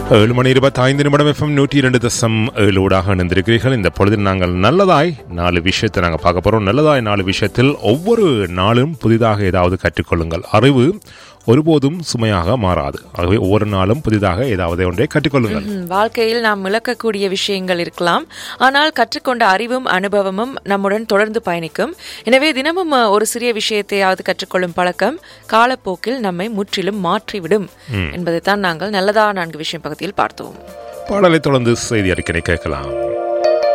ஏழு மணி இருபத்தி ஐந்து நிமிடம் எஃப்எம் நூற்றி இரண்டு தசம் ஏழோடாக இணைந்திருக்கிறீர்கள் இந்த பொழுதில் நாங்கள் நல்லதாய் நாலு விஷயத்தை நாங்கள் பார்க்க போகிறோம் நல்லதாய் நாலு விஷயத்தில் ஒவ்வொரு நாளும் புதிதாக ஏதாவது கற்றுக்கொள்ளுங்கள் அறிவு ஒருபோதும் சுமையாக மாறாது ஆகவே ஒவ்வொரு நாளும் புதிதாக ஏதாவது ஒன்றை கற்றுக்கொள்ளுங்கள் ம், வாழ்க்கையில் நாம் இழக்கக்கூடிய விஷயங்கள் இருக்கலாம் ஆனால் கற்றுக்கொண்ட அறிவும் அனுபவமும் நம்முடன் தொடர்ந்து பயணிக்கும் எனவே தினமும் அஹ், ஒரு சிறிய விஷயத்தையாவது கற்றுக்கொள்ளும் பழக்கம் காலப்போக்கில் நம்மை முற்றிலும் மாற்றிவிடும் என்பதைத்தான் நாங்கள் நல்லதா நான்கு விஷயம் பகுதியில் பார்த்தோம் பாடலை தொடர்ந்து செய்தி அறிக்கை கேட்கலாம்